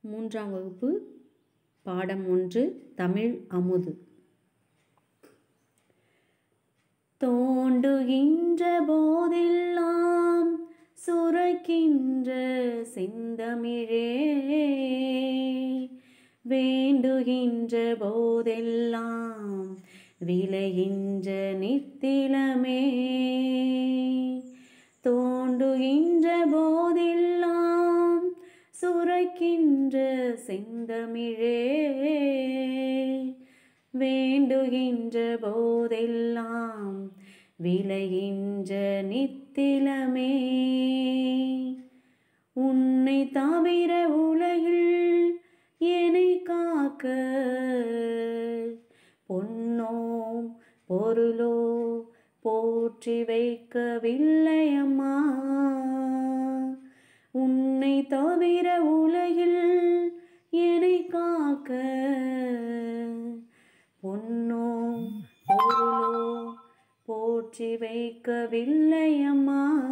மூன்றாம் வகுப்பு பாடம் ஒன்று தமிழ் அமுது தோண்டுகின்ற போதெல்லாம் சுரக்கின்ற செந்தமிழே வேண்டுகின்ற போதெல்லாம் விளைகின்ற நித்திலமே தோண்டுகின்ற போதெல்லாம் சுரக்கின்ற செந்தமிழே வேண்டுகின்ற போதெல்லாம் விளைகின்ற நித்திலமே உன்னை தவிர உலகில் என்னை காக்க பொன்னோ பொருளோ போற்றி வைக்கவில்லை அம்மா உன்னை தவிர உலகில் என்னை காக்க பொன்னோ பொருளோ போற்றி வைக்கவில்லை அம்மா